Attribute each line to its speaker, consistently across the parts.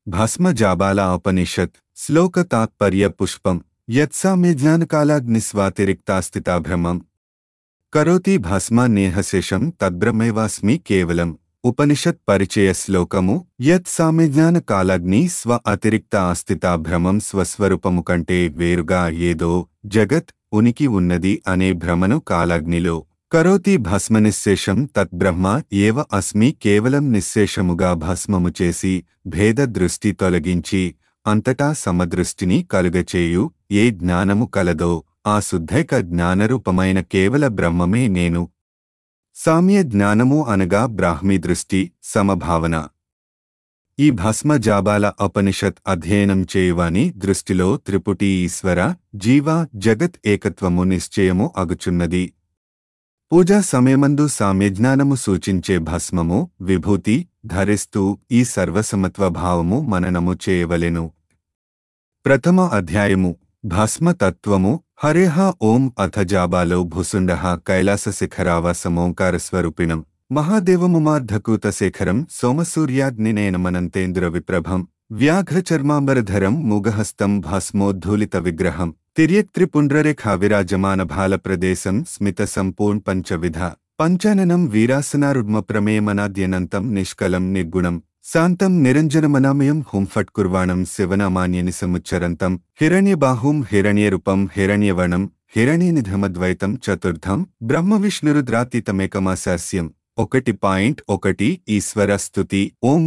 Speaker 1: భస్మజాబాల ఉపనిషత్ శ్లోక తాత్పర్య పుష్పం యత్సామ్యజ్ఞానకాలాగ్నిస్వాతిరిక్తాస్థితా భ్రమం కరోతి భస్మ నేహశేషం తద్బ్రహ్మైవాస్మి కేవలం ఉపనిషత్ పరిచయ శ్లోకము యత్ సామ్యజ్ఞాన కాలాగ్ని స్వ అతిరిక్త ఆస్థిత భ్రమం స్వస్వరూపము కంటే వేరుగా ఏదో జగత్ ఉనికి ఉన్నది అనే భ్రమను కాలాగ్నిలో కరోతి భస్మ నిశ్శేషం తద్బ్రహ్మ ఏవ అస్మి కేవలం నిశ్శేషముగా భస్మము చేసి భేద దృష్టి తొలగించి అంతటా సమదృష్టిని కలుగచేయు ఏ జ్ఞానము కలదో ఆ శుద్ధైక జ్ఞానరూపమైన కేవల బ్రహ్మమే నేను సామ్య జ్ఞానము అనగా బ్రాహ్మీ దృష్టి సమభావన ఈ భస్మ జాబాల ఉపనిషత్ అధ్యయనం చేయువాని దృష్టిలో త్రిపుటి ఈశ్వర జీవ జగత్ ఏకత్వము నిశ్చయము అగుచున్నది పూజా సమయమందు సామ్యజ్ఞానము సూచించే భస్మము విభూతి ధరిస్తూ ఈ సర్వసమత్వ భావము మననము చేయవలెను ప్రథమ అధ్యాయము భస్మతత్వము హరేహ ఓం అథ జాబాలో భుసుండ కైలాస శిఖరావాసమోంకార స్వరూపిణం మహాదేవముమార్ధకూత శేఖరం సోమసూర్యాగ్నినేనమనంతేంద్ర విప్రభం వ్యాఘ్రచర్మాంబరధరం ముగహస్తం భస్మోద్ధూలిత విగ్రహం తిర్యక్త్రిపుండ్రరేఖా విరాజమాన భాలప్రదేశం స్మిత సంపూర్ణ పంచవిధ పంచాననం వీరాసనారుడ్మ ప్రమేయమనాద్యనంతం నిష్కలం నిర్గుణం శాంతం నిరంజనమనామయం హుంఫట్కుర్వాణం శివనామాన్యని సముచ్చరంతం హిరణ్యబాహుం హిరణ్యరూపం హిరణ్యవర్ణం హిరణ్యనిధమద్వైతం చతుర్థం బ్రహ్మవిష్ణురుద్రాతీతమేకమాశాస్యం ఒకటి పాయింట్ ఒకటి ఈశ్వర స్తుతి ఓం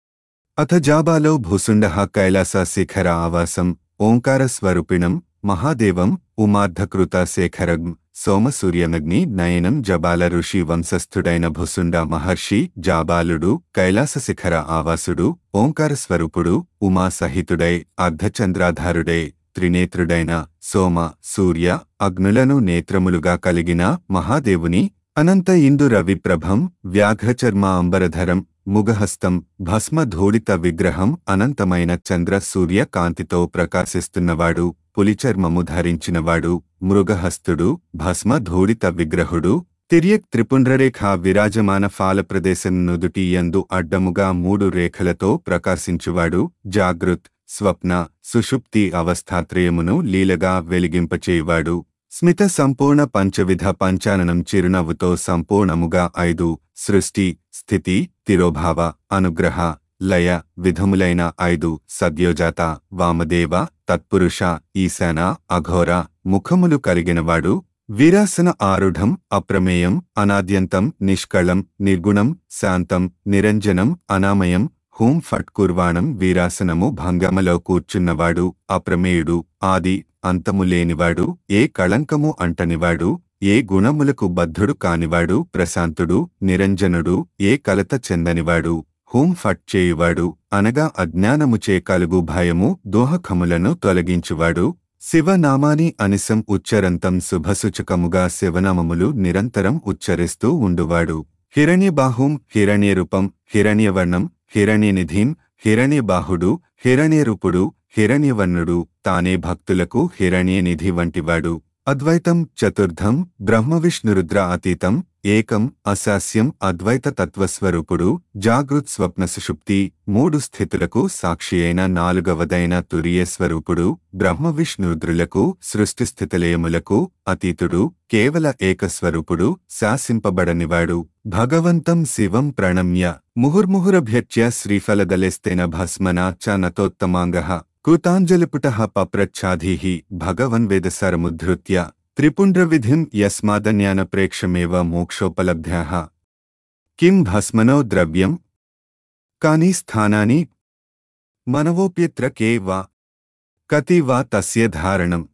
Speaker 1: అథ జాబాలో భూసుండ కైలాస శిఖర ఆవాసం ఓంకార స్వరూపిణం మహాదేవం ఉమార్ధకృత శేఖరం సోమసూర్యనగ్ని నయనం జబాల ఋషి వంశస్థుడైన భుసుండ మహర్షి జాబాలుడు కైలాస శిఖర ఆవాసుడు ఓంకార స్వరూపుడు ఉమాసహితుడై అర్ధచంద్రాధారుడై త్రినేత్రుడైన సోమ సూర్య అగ్నులను నేత్రములుగా కలిగిన మహాదేవుని అనంత ఇందు రవిప్రభం వ్యాఘ్రచర్మ అంబరధరం ముగహస్తం భస్మధూళిత విగ్రహం అనంతమైన చంద్ర సూర్య కాంతితో ప్రకాశిస్తున్నవాడు పులిచర్మము ధరించినవాడు మృగహస్తుడు భస్మధూళిత విగ్రహుడు తిర్యక్ త్రిపుండ్రరేఖ విరాజమాన ఫాలప్రదేశం నుదుటి యందు అడ్డముగా మూడు రేఖలతో ప్రకాశించువాడు జాగృత్ స్వప్న సుషుప్తి అవస్థాత్రయమును లీలగా వెలిగింపచేయువాడు స్మిత సంపూర్ణ పంచవిధ పంచాననం చిరునవ్వుతో సంపూర్ణముగా ఐదు సృష్టి స్థితి తిరోభావ అనుగ్రహ లయ విధములైన ఐదు సద్యోజాత వామదేవ తత్పురుష ఈశాన అఘోర ముఖములు కలిగినవాడు వీరాసన ఆరుఢం అప్రమేయం అనాద్యంతం నిష్కళం నిర్గుణం శాంతం నిరంజనం అనామయం హూం ఫట్ కుర్వాణం వీరాసనము భంగమలో కూర్చున్నవాడు అప్రమేయుడు ఆది అంతము లేనివాడు ఏ కళంకము అంటనివాడు ఏ గుణములకు బద్ధుడు కానివాడు ప్రశాంతుడు నిరంజనుడు ఏ కలత చెందనివాడు హూం ఫట్ చేయువాడు అనగా అజ్ఞానముచే కలుగు భయము దోహకములను తొలగించువాడు శివనామాని అనిసం ఉచ్చరంతం శుభసూచకముగా శివనామములు నిరంతరం ఉచ్చరిస్తూ ఉండువాడు హిరణ్యబాహుం హిరణ్యరూపం హిరణ్యవర్ణం హిరణ్యనిధిం హిరణ్యబాహుడు హిరణ్యరూపుడు హిరణ్యవర్ణుడు తానే భక్తులకు హిరణ్యనిధి వంటివాడు అద్వైతం చతుర్థం బ్రహ్మవిష్ణురుద్ర అతీతం ఏకం అశాస్యం అద్వైత తత్వస్వరూపుడు జాగృత్ స్వప్న సుషుప్తి మూడు స్థితులకు సాక్షి అయిన నాలుగవదైన తురియస్వరూపుడు బ్రహ్మవిష్ణురుద్రులకు సృష్టిస్థితిలయములకు అతీతుడు కేవల ఏకస్వరూపుడు శాసింపబడనివాడు భగవంతం శివం ప్రణమ్య ముహుర్ముహురభ్యర్చ్య శ్రీఫలదలేస్తేన భస్మనా చ నతోత్తమాంగః కృతాంజలిపుట పప్రచ్ఛాధీః భగవన్ వేదసరముద్ధృత్య త్రిపుండ్రవిధిం యస్మాదన్యానప్రేక్షమేవ మోక్షోపలబ్ధ్యాః కిం భస్మనో ద్రవ్యం కాని స్థానాని మనవోప్యత్ర కే వా కతి వా తస్య ధారణం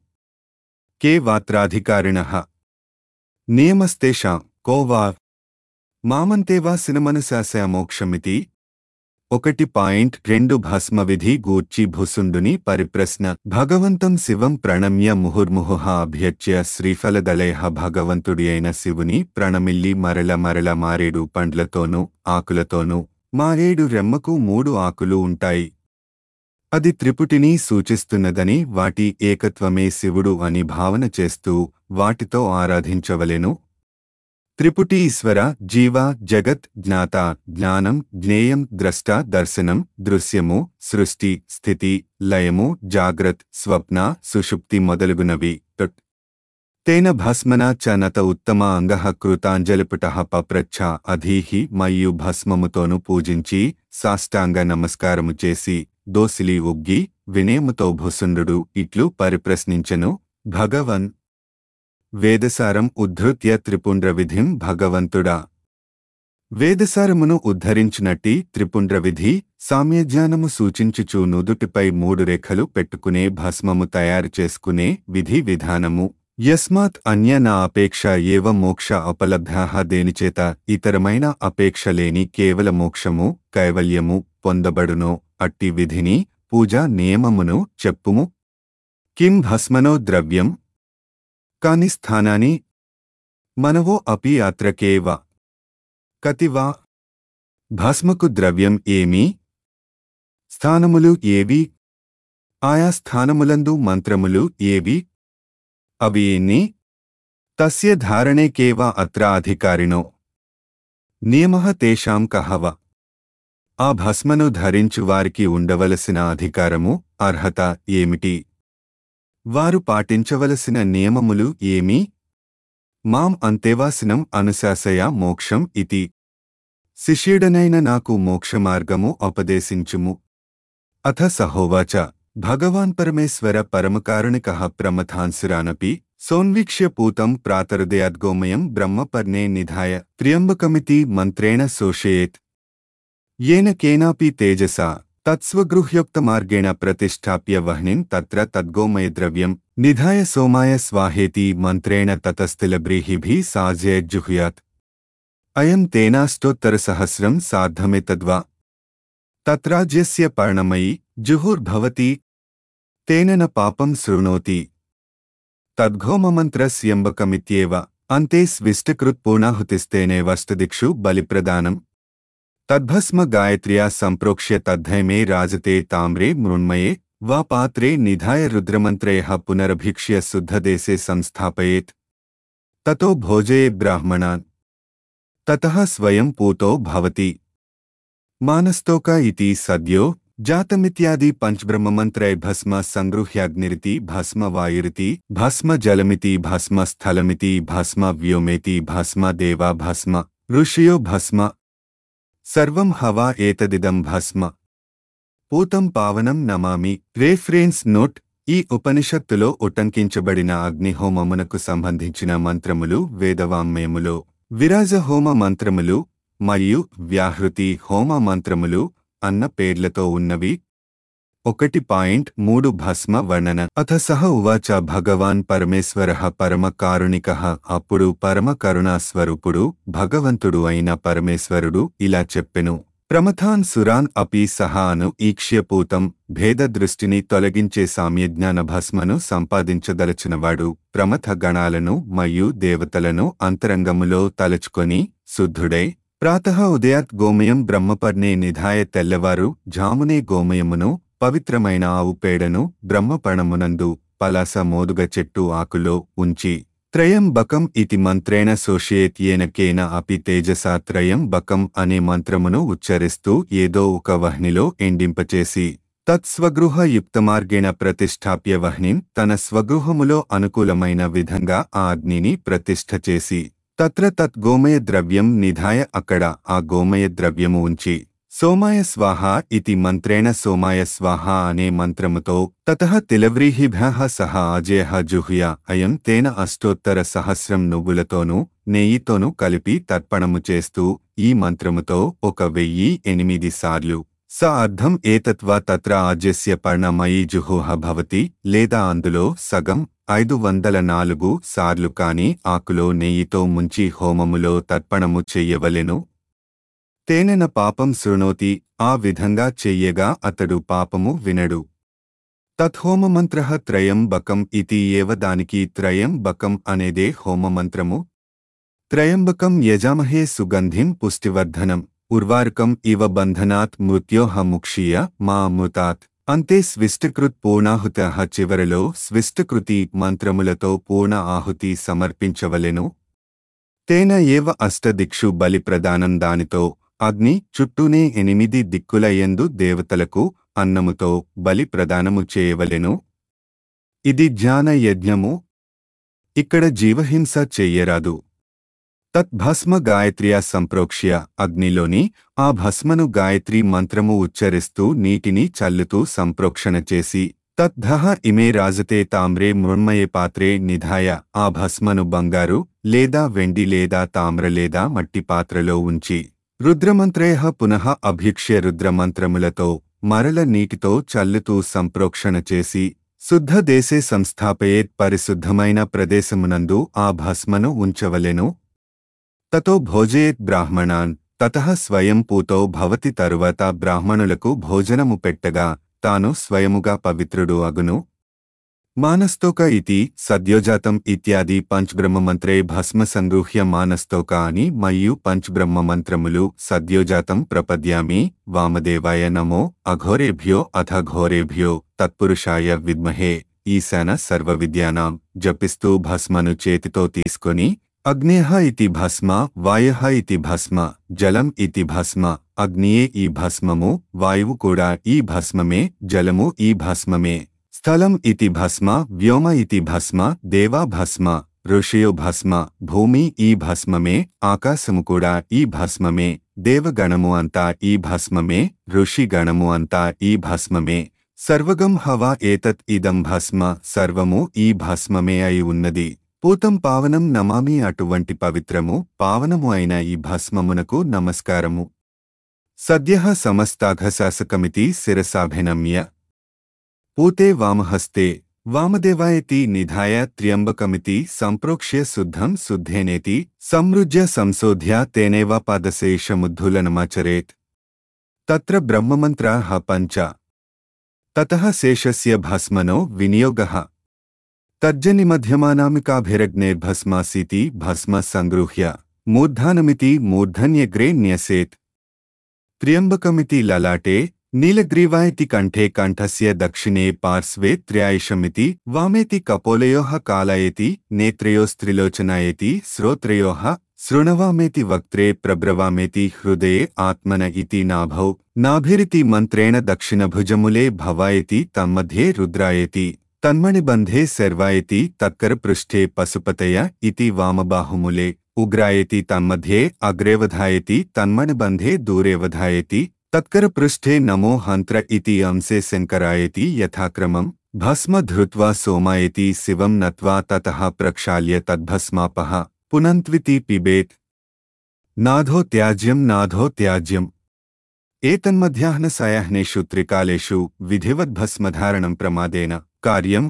Speaker 1: కే వాత్రాధికారిణః నియమస్తేషాం కో వా మామంతేవా సినమనుశాసయ మోక్షమితి ఒకటి పాయింట్ రెండు భస్మ విధి గూర్చి భుసుండుని పరిప్రశ్న భగవంతం శివం ప్రణమ్య ముహుర్ముహుః అభ్యర్చ్య శ్రీఫలదళయ భగవంతుడి అయిన శివుని ప్రణమిల్లి మరల మరల మారేడు పండ్లతోనూ ఆకులతోనూ మారేడు రెమ్మకు మూడు ఆకులు ఉంటాయి అది త్రిపుటిని సూచిస్తున్నదని వాటి ఏకత్వమే శివుడు అని భావన చేస్తూ వాటితో ఆరాధించవలెను త్రిపుటి ఈశ్వర జీవ జగత్ జ్ఞాత జ్ఞానం జ్ఞేయం ద్రష్ట దర్శనం దృశ్యము సృష్టి స్థితి లయము జాగ్రత్ స్వప్న సుషుప్తి మొదలుగునవి తొట్ తేన భస్మన చ నత ఉత్తమ అంగః కృతాంజలిపుటః పప్రచ్ఛ అధీహి మయ్యు భస్మముతోను పూజించి సాష్టాంగ నమస్కారము చేసి దోసిలి ఉగ్గి వినేముతో భుసుండు ఇట్లు పరిప్రశ్నించెను భగవన్ వేదసారం ఉద్ధృత్య త్రిపుండ్ర విధిం భగవంతుడా వేదసారమును ఉద్ధరించినట్టి త్రిపుండ్ర విధి సామ్యజ్ఞానము సూచించుచు నుదుటిపై మూడు రేఖలు పెట్టుకునే భస్మము తయారు చేసుకునే విధి విధానము యస్మాత్ అన్య నా అపేక్ష ఏవ మోక్ష అపలబ్ధాః దేనిచేత ఇతరమైన అపేక్ష లేని కేవల మోక్షము కైవల్యము పొందబడునో అట్టి విధిని పూజా నియమమును చెప్పుము కిం భస్మనో ద్రవ్యం కాని స్థానాని మనవో అపి అత్రకేవ కతివా భస్మకు ద్రవ్యం ఏమి స్థానములు ఏవి ఆయా స్థానములందు మంత్రములు ఏవి అవి ఎన్ని తస్య ధారణే కేవ అత్ర అధికారిణో నియమః తేషాం కహవ ఆ భస్మను ధరించు వారికి ఉండవలసిన అధికారము అర్హత ఏమిటి వారు పాటించవలసిన నియమములు ఏమి మాం అంతేవాసినం అనుశాసయ మోక్షం ఇతి శిష్యుడనైన నాకు మోక్షమార్గము ఉపదేశించుము అథ సహోవాచ భగవాన్ పరమేశ్వర పరమకారుణిక ప్రమథాన్సురానపి సోన్వీక్ష్య పూతం ప్రాతరుదయాద్గోమయం బ్రహ్మపర్ణే నిధాయ త్ర్యంబకమితి మంత్రేణ శోషయేత్ येन केनापि तेजसा तत्स्वगृह्योक्तमार्गेण प्रतिष्ठाप्य वह्निं तत्र तद्गोमयद्रव्यं निधाय सोमाय स्वाहेति मन्त्रेण ततस्तिलब्रीहिभिः साज्यजुहुयात् अयं तेनाष्टोत्तरसहस्रं सार्धमेतद्वा तत्राज्यस्य पर्णमयी जुहुर्भवति तेन न पापं शृणोति तद्घोममन्त्रस्यम्बकमित्येव अन्ते स्विष्टकृत्पूर्णाहुतिस्तेनेवष्टदिक्षु बलिप्रदानम् तद्भस्म गायत्र्या सम्प्रोक्ष्य तद्धैमे राजते ताम्रे मृण्मये वा पात्रे निधाय रुद्रमन्त्रयः पुनरभीक्ष्य शुद्धदेशे संस्थापयेत् ततो भोजये ब्राह्मणान् ततः स्वयं पूतो भवति मानस्तोक इति सद्यो जातमित्यादि पञ्चब्रह्ममन्त्रै भस्म सङ्गृह्याग्निरिति भस्म वायुरिति भस्म जलमिति भस्म स्थलमिति भस्म व्योमेति भस्म देवा भस्म ऋषियो भस्म సర్వం హవా ఏతదిదం భస్మ పూతం పావనం నమామి రేఫ్రెన్స్ నోట్ ఈ ఉపనిషత్తులో ఉటంకించబడిన అగ్నిహోమమునకు సంబంధించిన మంత్రములు వేదవాంగ్మయములో విరాజ హోమ మంత్రములు మరియు వ్యాహృతి హోమ మంత్రములు అన్న పేర్లతో ఉన్నవి ఒకటి పాయింట్ మూడు భస్మ వర్ణన అథ సహ ఉవాచ భగవాన్ పరమేశ్వర పరమ కారుణిక అప్పుడు పరమ కరుణాస్వరూపుడు భగవంతుడు అయిన పరమేశ్వరుడు ఇలా చెప్పెను ప్రమథాన్ సురాన్ అపి సహా అను ఈక్ష్యపూతం భేద దృష్టిని తొలగించే సామ్యజ్ఞాన భస్మను సంపాదించదలచినవాడు ప్రమథ గణాలను మరియు దేవతలను అంతరంగములో తలచుకొని శుద్ధుడై ప్రాతః ఉదయాత్ గోమయం బ్రహ్మపర్ణే నిధాయ తెల్లవారు జామునే గోమయమును పవిత్రమైన ఆవు పేడను బ్రహ్మపణమునందు పలాస మోదుగ చెట్టు ఆకులో ఉంచి త్రయం బకం ఇతి మంత్రేణ శోషయేత్ ఏన కేన అపి తేజసా త్రయం బకం అనే మంత్రమును ఉచ్చరిస్తూ ఏదో ఒక వహ్నిలో ఎండింపచేసి తత్స్వగృహ యుక్తమార్గేణ ప్రతిష్టాప్య వహ్నిం తన స్వగృహములో అనుకూలమైన విధంగా ఆ అగ్నిని ప్రతిష్ఠ చేసి తత్ర తత్ గోమయ ద్రవ్యం నిధాయ అక్కడ ఆ గోమయ ద్రవ్యము ఉంచి సోమాయ స్వాహ ఇతి మంత్రేణ సోమాయ స్వాహ అనే మంత్రముతో తతః తిలవ్రీహిభ్యః సహ అజేహ జుహ్య అయం తేన అష్టోత్తర సహస్రం నువ్వులతోనూ నెయ్యితోనూ కలిపి తర్పణము చేస్తూ ఈ మంత్రముతో ఒక వెయ్యి ఎనిమిది సార్లు స అర్థం ఏతత్వా తత్ర ఆజ్యస్య పర్ణమయీ జుహుహ భవతి లేదా అందులో సగం ఐదు వందల నాలుగు సార్లు కాని ఆకులో నెయ్యితో ముంచి హోమములో తర్పణము చెయ్యవలెను తేనెన పాపం శృణోతి ఆ విధంగా చెయ్యగా అతడు పాపము వినడు తత్హోమమంత్ర త్రయం బకం ఇతి ఏవ దానికి త్రయం బకం అనేదే హోమమంత్రము త్రయంబకం యజామహే సుగంధిం పుష్టివర్ధనం ఉర్వారుకం ఇవ బంధనాత్ మృత్యోహ ముక్షీయ మా అమృతాత్ అంతే స్విష్టకృత్ పూర్ణాహుత చివరలో స్విష్టకృతి మంత్రములతో పూర్ణ ఆహుతి సమర్పించవలెను తేన ఏవ అష్టదిక్షు బలి ప్రదానం దానితో అగ్ని చుట్టూనే ఎనిమిది దిక్కులయందు దేవతలకు అన్నముతో బలి ప్రదానము చేయవలెను ఇది జ్ఞాన యజ్ఞము ఇక్కడ జీవహింస చెయ్యరాదు తద్భస్మ గాయత్ర్యా సంప్రోక్ష్య అగ్నిలోని ఆ భస్మను గాయత్రి మంత్రము ఉచ్చరిస్తూ నీటిని చల్లుతూ సంప్రోక్షణ చేసి తద్ధః ఇమే రాజతే తామ్రే మృణ్మయే పాత్రే నిధాయ ఆ భస్మను బంగారు లేదా వెండి లేదా తామ్ర లేదా మట్టి పాత్రలో ఉంచి రుద్రమంత్రేహ పునః అభ్యుక్ష్య రుద్రమంత్రములతో మరల నీటితో చల్లుతూ సంప్రోక్షణ చేసి శుద్ధ దేశే సంస్థాపయేత్ పరిశుద్ధమైన ప్రదేశమునందు ఆ భస్మను ఉంచవలెను తతో భోజయేత్ బ్రాహ్మణాన్ తతః స్వయం పూతో భవతి తరువాత బ్రాహ్మణులకు భోజనము పెట్టగా తాను స్వయముగా పవిత్రుడు అగును మానస్తోక ఇతి సద్యోజాతం ఇత్యాది పంచబ్రహ్మమంత్రే భస్మ సంగృహ్య మానస్తోక అని మయ్యు పంచబ్రహ్మ మంత్రములు సద్యోజాతం ప్రపద్యామి వామదేవాయ నమో అఘోరేభ్యో అథ ఘోరేభ్యో తత్పురుషాయ విద్మహే ఈశాన సర్వ విద్యానాం జపిస్తూ భస్మను చేతితో తీసుకొని అగ్నేహ ఇతి భస్మ వాయః ఇతి భస్మ జలం ఇతి భస్మ అగ్నియే ఈ భస్మము వాయువు కూడా ఈ భస్మమే జలము ఈ భస్మమే స్థలం ఇతి భస్మ వ్యోమ ఇతి భస్మ దేవా భస్మ ఋషియో భస్మ భూమి ఈ భస్మమే ఆకాశము కూడా ఈ భస్మమే దేవగణము అంతా ఈ భస్మమే ఋషి గణము అంతా ఈ భస్మమే సర్వగం హవా ఏతత్ ఇదం భస్మ సర్వము ఈ భస్మమే అయి ఉన్నది పూతం పావనం నమామి అటువంటి పవిత్రము పావనము అయిన ఈ భస్మమునకు నమస్కారము సద్యః సమస్తాఘశాసకమితి శిరసాభినమ్య పూతే వామహస్తే వామదేవాయతి నిధాయ త్ర్యంబకమితి సంప్రోక్ష్య శుద్ధం శుద్ధేనేతి సంమృజ్య సంశోధ్య తేనేవ పాదశేషముద్ధులనమాచరేత్ తత్ర బ్రహ్మమంత్రాః పంచ తతః శేషస్య భస్మనో వినియోగः తర్జనిమధ్యమానామికాభిరగ్నేర్భస్మాసీతి భస్మ సంగృహ్య మూర్ధానమితి మూర్ధన్యగ్రే న్యసేత్ త్ర్యంబకమితి లలాటే నీలగ్రీవాయతి కంఠే కంఠస్య దక్షిణే పార్శ్వే త్ర్యాయుషమితి వామేతి కపోలయోః కాలయేతి నేత్రయోస్త్రిలోచనాయేతి శ్రోత్రయోః శృణవామేతి వక్త్రే ప్రబ్రవామేతి హృదయే ఆత్మన ఇతి నాభౌ నాభిరితి మంత్రేణ దక్షిణభుజములే భవాయతి తన్मध्ये రుద్రాయతి తన్మణిబంధే శర్వాయతి తత్కరపృష్ఠే పశుపతయ ఇతి వామబాహుములే ఉగ్రాయతి తన్मध्ये అగ్రేవధాయతి తన్మణిబంధే దూరేవధాయతి తత్కరపృష్ఠే నమో హంత్ర ఇతి అంశే శంకరాయతి యథాక్రమం భస్మ ధృత్వా సోమాయతి శివం నత్వా తతః ప్రక్షాళ్య తద్భస్మాపః పునంత్వితి పిబేత్ నాథో త్యాజ్యం నాథో త్యాజ్యం ఏతన్మధ్యాహ్న సాయాహ్నేషు త్రికాలేషు విధివద్భస్మధారణం ప్రమాదేన కార్యం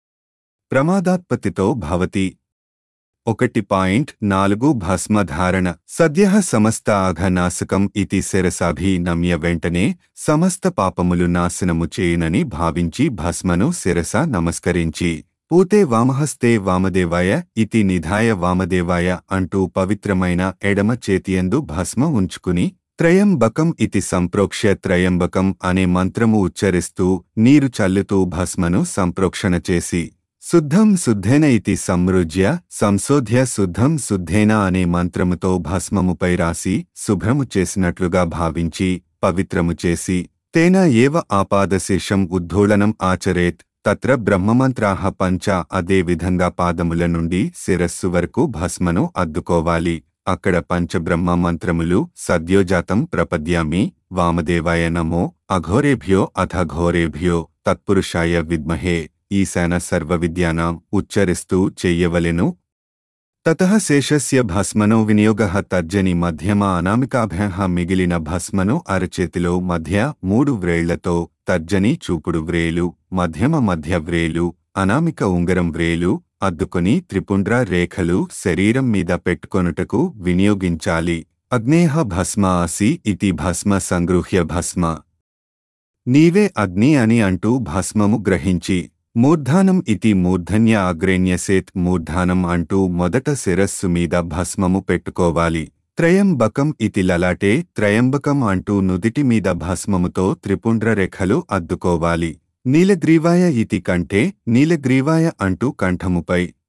Speaker 1: ప్రమాదాత్పత్తితో భవతి ఒకటి పాయింట్ నాలుగు భస్మధారణ సద్య సమస్త ఆఘనాశకం ఇతి శిరసాభి నమ్య వెంటనే సమస్త పాపములు నాశనము చేయునని భావించి భస్మను శిరస నమస్కరించి పూతే వామహస్తే వామదేవాయ ఇతి నిధాయ వామదేవాయ అంటూ పవిత్రమైన ఎడమ చేతియందు భస్మ ఉంచుకుని త్రయంబకం ఇతి సంప్రోక్ష్య త్రయంబకం అనే మంత్రము ఉచ్చరిస్తూ నీరు చల్లుతూ భస్మను సంప్రోక్షణ చేసి శుద్ధం శుద్ధేన ఇతి సంమృజ్య సంశోధ్య శుద్ధం శుద్ధేన అనే మంత్రముతో భస్మముపై రాసి శుభ్రము చేసినట్లుగా భావించి పవిత్రము చేసి తేన ఏవ ఆపాదశేషం ఉద్ధూళనం ఆచరేత్ తత్ర బ్రహ్మమంత్రాహ పంచ అదే విధంగా పాదముల నుండి శిరస్సు వరకు భస్మను అద్దుకోవాలి అక్కడ పంచబ్రహ్మ మంత్రములు సద్యోజాతం ప్రపద్యామి వామదేవాయ నమో అఘోరేభ్యో అథ ఘోరేభ్యో తత్పురుషాయ విద్మహే ఈశాన సర్వవిద్యానాం ఉచ్చరిస్తూ చెయ్యవలెను తతః శేషస్య భస్మనో వినియోగ తర్జని మధ్యమ అనామికాభ్యః మిగిలిన భస్మను అరచేతిలో మధ్య మూడు వ్రేళ్లతో తర్జని చూపుడు వ్రేలు మధ్యమ మధ్య వ్రేలు అనామిక ఉంగరం వ్రేలు అద్దుకొని త్రిపుండ్ర రేఖలు శరీరం మీద పెట్టుకొనుటకు వినియోగించాలి అగ్నేహ భస్మ ఆసి ఇతి భస్మ సంగృహ్య భస్మ నీవే అగ్ని అని అంటూ భస్మము గ్రహించి మూర్ధానం ఇతి మూర్ధన్య అగ్రేణ్యసేత్ మూర్ధానం అంటూ మొదట శిరస్సు మీద భస్మము పెట్టుకోవాలి త్రయంబకం ఇతి లలాటే త్రయంబకం అంటూ నుదిటి మీద భస్మముతో త్రిపుండ్ర రేఖలు అద్దుకోవాలి నీలగ్రీవాయ ఇతి కంటే నీలగ్రీవాయ అంటూ కంఠముపై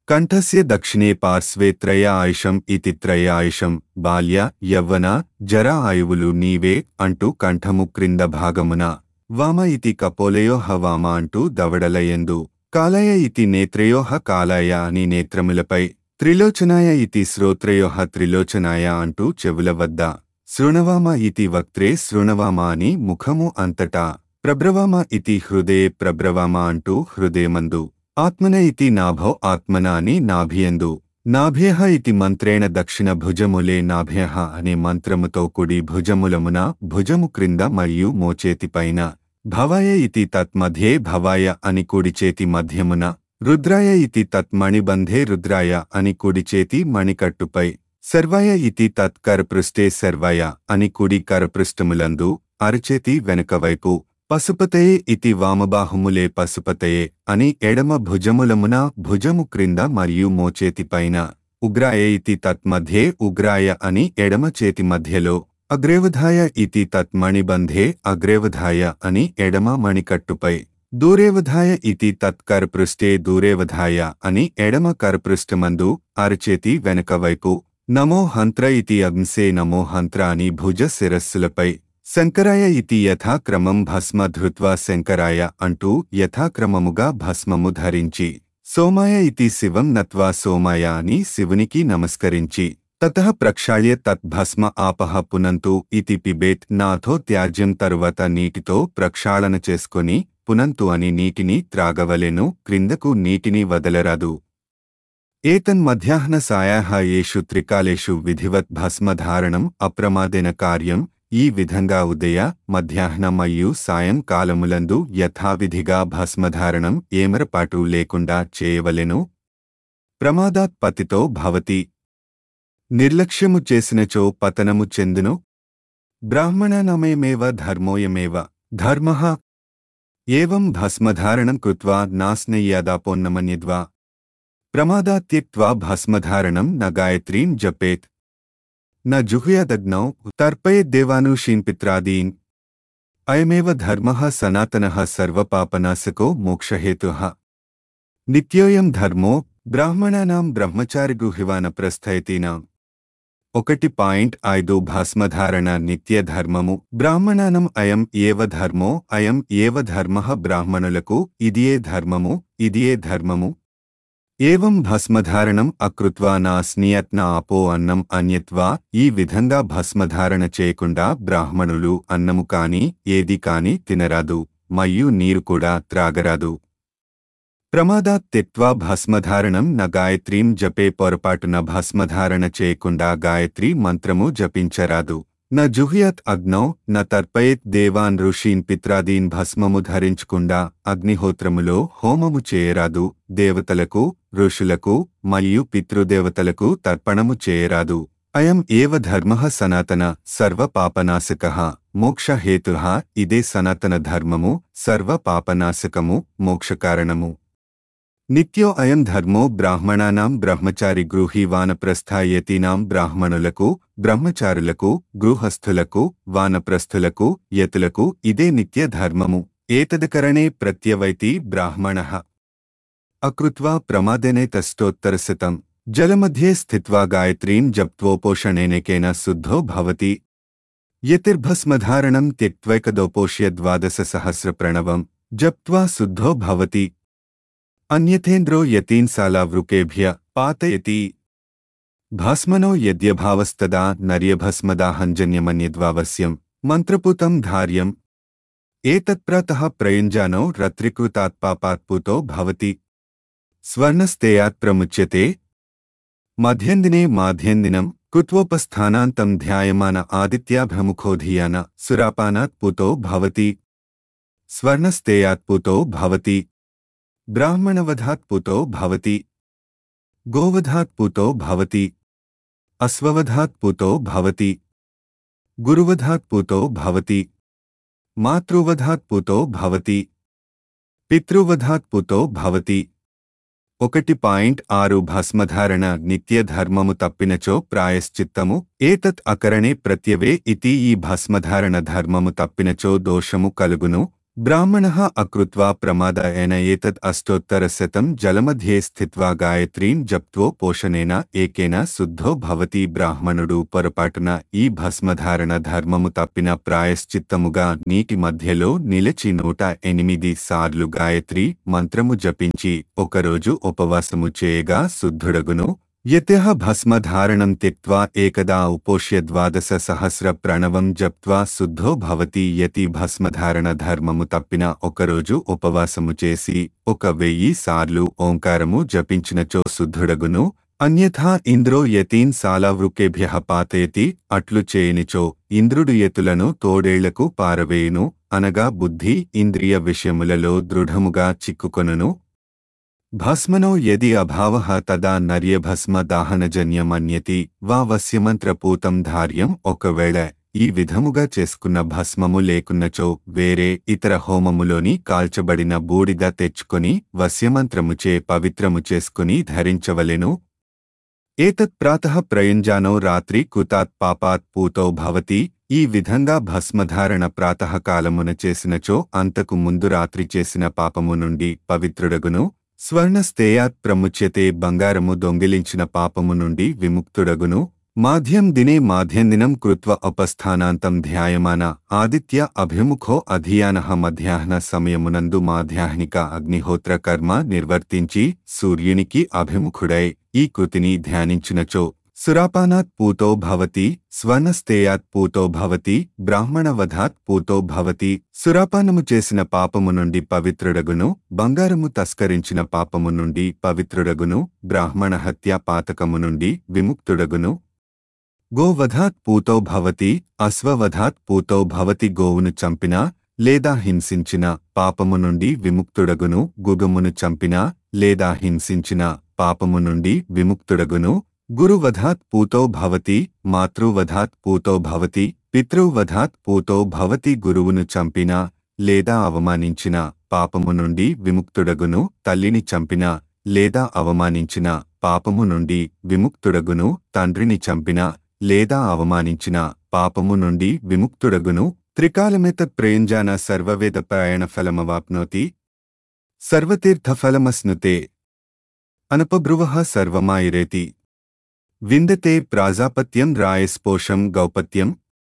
Speaker 1: కంఠస్య దక్షిణే పార్శ్వే త్రయ ఆయుషం ఇతి త్రయ ఆయుషం బాల్య యవ్వన జర ఆయువులు నీవే అంటూ కంఠము క్రింద భాగమున వామ ఇతి కపోలయోహ వామ అంటూ దవడలయందు కాలయ ఇతి నేత్రయోహ కాలాయ అని నేత్రములపై త్రిలోచనాయ ఇతి శ్రోత్రయోహ త్రిలోచనాయ అంటూ చెవుల వద్ద శృణవామ ఇతి వక్త్రే శృణవామ అని ముఖము అంతటా ప్రబ్రవామ ఇతి హృదయే ప్రబ్రవామ అంటూ హృదయమందు ఆత్మన ఇతి నాభో ఆత్మన అని నాభియందు నాభ్య ఇతి మంత్రేణ దక్షిణ భుజములే నాభ్య అనే మంత్రముతో కుడి భుజములమున భుజము క్రింద మరియు మోచేతిపైన భవాయ ఇతి తత్మధ్యే భవాయ అని కుడి చేతి మధ్యమున రుద్రాయ ఇతి తత్మణిబంధే రుద్రాయ అని కుడి చేతి మణికట్టుపై సర్వాయ ఇతి తత్ కరపృష్ఠే సర్వాయ అని కుడి కరపృష్ఠములందు అరచేతి వెనుకవైపు పశుపతయే ఇతి వామబాహుములే పశుపతయే అని ఎడమ భుజములమున భుజము క్రింద మరియు మోచేతిపైన ఉగ్రాయ ఇతి తత్మధ్యే ఉగ్రాయ అని ఎడమ చేతి మధ్యలో అగ్రేవధాయ ఇతి తత్మణిబంధే అగ్రేవధాయ అని ఎడమ మణికట్టుపై దూరేవధాయ ఇతి తత్కరపృష్ఠే దూరేవధాయ అని ఎడమ కరపృష్ఠమందు అరచేతి వెనకవైపు నమో హంత్ర ఇతి అగ్ంసే నమో హంత్ర అని భుజ శిరస్సులపై శంకరాయ ఇతి యథాక్రమం భస్మ ధృత్వా శంకరాయ అంటూ యథాక్రమముగా భస్మము ధరించి సోమాయ ఇతి శివం నత్వా సోమాయ అని శివునికి నమస్కరించి తతః ప్రక్షాళ్య తద్భస్మ ఆపహ పునంతు ఇతి పిబేత్ నాథో త్యాజ్యం తరువాత నీటితో ప్రక్షాళన చేసుకొని పునంతు అని నీటిని త్రాగవలెను క్రిందకు నీటిని వదలరాదు ఏతన్మధ్యాహ్న సాయాహ ఏషు త్రికాలేషు విధివత్ భస్మధారణం అప్రమాదేన కార్యం ఈ విధంగా ఉదయ మధ్యాహ్న మరియు సాయం కాలములందు యథావిధిగా భస్మధారణం ఏమరపాటు లేకుండా చేయవలెను ప్రమాదాత్ పతితో భవతి నిర్లక్ష్యము చేసినచో పతనము చెందును బ్రాహ్మణనమయమేవ ధర్మోయమేవ ధర్మః ఏవం భస్మధారణం కృత్వా నాస్నయ్యాదాపోన్నమన్యద్వా ప్రమాదాత్యక్త్వా భస్మధారణం న గాయత్రీం జపేత్ న జుహుయాదగ్నౌ తర్పయేద్దేవానుషీన్ పిత్రాదీన్ అయమేవ ధర్మః సనాతనః సర్వపాపనాశకో మోక్షహేతుః నిత్యోయం ధర్మో బ్రాహ్మణానాం బ్రహ్మచారిగృహివాన ప్రస్థయతీనాం ఒకటి పాయింట్ ఐదు భస్మధారణ నిత్య ధర్మము బ్రాహ్మణానం అయం ఏవ ధర్మో అయం ఏవ ధర్మ బ్రాహ్మణులకు ఇదియే ధర్మము ఇదియే ధర్మము ఏవం భస్మధారణం అకృత్వా నాస్నియత్న ఆపో అన్నం అన్యత్వా ఈ విధంగా భస్మధారణ చేయకుండా బ్రాహ్మణులు అన్నము కాని ఏది కాని తినరాదు మరియు నీరు కూడా త్రాగరాదు ప్రమాదాత్ త్యక్వా భస్మధారణం న గాయత్రీం జపే పొరపాటున భస్మధారణ చేయకుండా గాయత్రి మంత్రము జపించరాదు న జుహ్యత్ అగ్నౌ న తర్పయేత్ దేవాన్ ఋషీన్ పిత్రాదీన్ భస్మము ధరించకుండా అగ్నిహోత్రములో హోమము చేయరాదు దేవతలకు ఋషులకు మరియు పితృదేవతలకు తర్పణము చేయరాదు అయం ఏవ ధర్మ సనాతన సర్వ పాపనాశక మోక్షహేతు ఇదే సనాతన ధర్మము సర్వ పాపనాశకము మోక్షకారణము నిత్యో అయం ధర్మో బ్రాహ్మణానాం బ్రహ్మచారి గృహీ వానప్రస్థాయతీనాం బ్రాహ్మణులకు బ్రహ్మచారులకు గృహస్థులకు వానప్రస్థులకు యతులకు ఇదే నిత్య ధర్మము ఏతదకరణే ప్రత్యవైతి బ్రాహ్మణ అకృత్వా ప్రమాదేనే తష్టోత్తరశతం జలమధ్యే స్థిత్వా గాయత్రీం జప్త్వోపోషణేనకేన శుద్ధో భవతి యతిర్భస్మధారణం త్యక్త్వైకదోపోష్య ద్వాదశ సహస్ర ప్రణవం జప్త్వా శుద్ధో భవతి అన్యథేంద్రో యతీన్సాలావృకేభ్య పాతయతి భాస్మనో యద్యభావస్తదా నర్యభస్మదాహంజన్యమన్యద్వావస్యం మంత్రపుతం ధార్యం ఏతత్ప్రాతః ప్రయుञ्जानो రత్రికృతాత్పాపాత్పుతో భవతి స్వర్ణస్తేయాత్ ప్రముచ్యతే మధ్యందినే మాధ్యందినం కుత్వోపస్థానాంతం ధ్యాయమాన ఆదిత్యాభ్రముఖోధీయాన సురాపానాత్ పుతో భవతి స్వర్ణస్తేయాత్ పుతో భవతి బ్రాహ్మణవధాత్ పుతో భవతి గోవధాత్ పుతో భవతి అశ్వవధాత్ పుతో భవతి గురువధాత్ పుతో భవతి మాతృవధాత్ పుతో భవతి పితృవధాత్ పుతో భవతి ఒకటి పాయింట్ ఆరు భస్మధారణ నిత్య ధర్మము తప్పినచో ప్రాయశ్చిత్తము ఏతత్ అకరణే ప్రత్యవే ఇతి ఈ భస్మధారణ ధర్మము తప్పినచో దోషము కలుగును బ్రాహ్మణः అకృత్వా ప్రమాదాయన ఏతద్ అష్టోత్తరశతం జలమధ్యే స్థిత్వా గాయత్రీం జప్త్వో పోషణేన ఏకేన శుద్ధో భవతి బ్రాహ్మణుడు పొరపాటున ఈ భస్మధారణ ధర్మము తప్పిన ప్రాయశ్చిత్తముగా నీటి మధ్యలో నిలిచి నూట ఎనిమిది సార్లు గాయత్రి మంత్రము జపించి ఒకరోజు ఉపవాసము చేయగా శుద్ధుడగును యత్యః భస్మధారణం త్యక్త్వా ఏకదా ఉపోష్య ద్వాదశ సహస్ర ప్రణవం జప్త్వా శుద్ధో భవతి యతి భస్మధారణ ధర్మము తప్పిన ఒకరోజు ఉపవాసము చేసి ఒక వెయ్యి సార్లు ఓంకారము జపించినచో శుద్ధుడగును అన్యథా ఇంద్రో యతీన్ సాలావృకేభ్య పాతయతి అట్లు చేయనిచో ఇంద్రుడు ఎతులను తోడేళ్లకు పారవేయును అనగా బుద్ధి ఇంద్రియ విషయములలో దృఢముగా చిక్కుకొనును భస్మనో యది అభావః తదా నర్యభస్మ దాహనజన్యమన్యతి వా వస్యమంత్రపూతం ధార్యం ఒకవేళ ఈ విధముగా చేసుకున్న భస్మము లేకున్నచో వేరే ఇతర హోమములోని కాల్చబడిన బూడిద తెచ్చుకొని వస్యమంత్రముచే పవిత్రము చేసుకుని ధరించవలెను ఏతత్ ప్రాతః ప్రయుంజానో రాత్రి కుతాత్ పాపాత్ పూతో భవతి ఈ విధంగా భస్మధారణ ప్రాతకాలమున చేసినచో అంతకు ముందు రాత్రి చేసిన పాపము నుండి పవిత్రుడగును స్వర్ణస్తేయాత్ ప్రముచ్యతే బంగారము దొంగిలించిన పాపము నుండి విముక్తుడగును మాధ్యం దినే మాధ్యందినం కృత్వ ఉపస్థానాంతం ధ్యాయమాన ఆదిత్య అభిముఖో అధియానః మధ్యాహ్న సమయమునందు మాధ్యాహ్నిక అగ్నిహోత్ర కర్మ నిర్వర్తించి సూర్యునికి అభిముఖుడై ఈ కృతిని ధ్యానించినచో సురాపానాత్ పూతో భవతి స్వర్ణస్తేయాత్ పూతో భవతి బ్రాహ్మణవధాత్ పూతో భవతి సురాపానము చేసిన పాపము నుండి పవిత్రుడగును బంగారము తస్కరించిన పాపము నుండి పవిత్రుడగును బ్రాహ్మణ హత్య పాతకము నుండి విముక్తుడగును గోవధాత్ పూతో భవతి అశ్వవధాత్ పూతో భవతి గోవును చంపినా లేదా హింసించిన పాపము నుండి విముక్తుడగును గుగుమును చంపినా లేదా హింసించిన పాపము నుండి విముక్తుడగును గురువధాత్ పూతో భవతి మాతృవధాత్ పూతో భవతి పితృవధాత్ పూతో భవతి గురువును చంపినా లేదా అవమానించిన పాపము నుండి విముక్తుడగును తల్లిని చంపిన లేదా అవమానించిన పాపము నుండి విముక్తుడగును తండ్రిని చంపిన లేదా అవమానించిన పాపము నుండి విముక్తుడగును త్రికాలమేతత్ ప్రయుంజాన సర్వవేద ప్రయాణ ఫలమవాప్నోతి సర్వతీర్థఫలమస్నుతే అనపబ్రువః సర్వమాయిరేతి విందతే ప్రాజాపత్యం రాయస్పోషం గౌపత్యం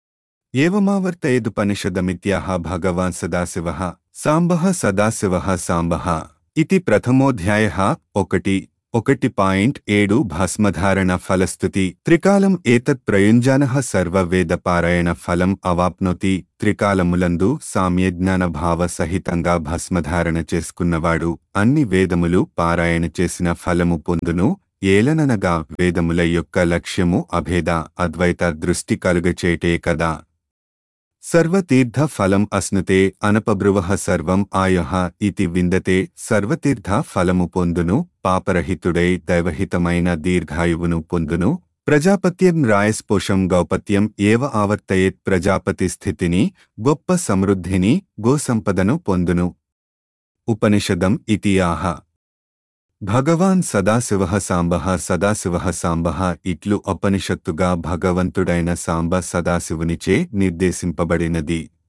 Speaker 1: ఏవమావర్తయేదుపనిషదమిత్యాహ భగవాన్ సదాశివః సాంబః సదాశివః సాంబః ఇతి ప్రథమోధ్యాయః ఒకటి ఒకటి పాయింట్ ఏడు భస్మధారణ ఫలస్థుతి త్రికాలం ఏతత్ ప్రయుంజానః సర్వవేద పారాయణ ఫలం అవాప్నోతి త్రికాలములందు సామ్యజ్ఞాన భావ సహితంగా భస్మధారణ చేసుకున్నవాడు అన్ని వేదములు పారాయణ చేసిన ఫలము పొందును ఏలననగా వేదముల యొక్క లక్ష్యము అభేద అద్వైత దృష్టి కలుగచేటే కదా సర్వతీర్థ ఫలం అస్నుతే అనపబ్రువః సర్వం ఆయః ఇతి విందతే సర్వతీర్థ ఫలము పొందును పాపరహితుడై దైవహితమైన దీర్ఘాయువును పొందును ప్రజాపత్యం రాయస్పోషం గౌపత్యం ఏవ ఆవర్తయేత్ ప్రజాపతి స్థితిని గొప్ప సమృద్ధిని గోసంపదను పొందును ఉపనిషదం ఇతి ఆహ భగవాన్ సదాశివ సాంబ సదాశివ సాంబ ఇట్లు ఉపనిషత్తుగా భగవంతుడైన సాంబ సదాశివునిచే నిర్దేశింపబడినది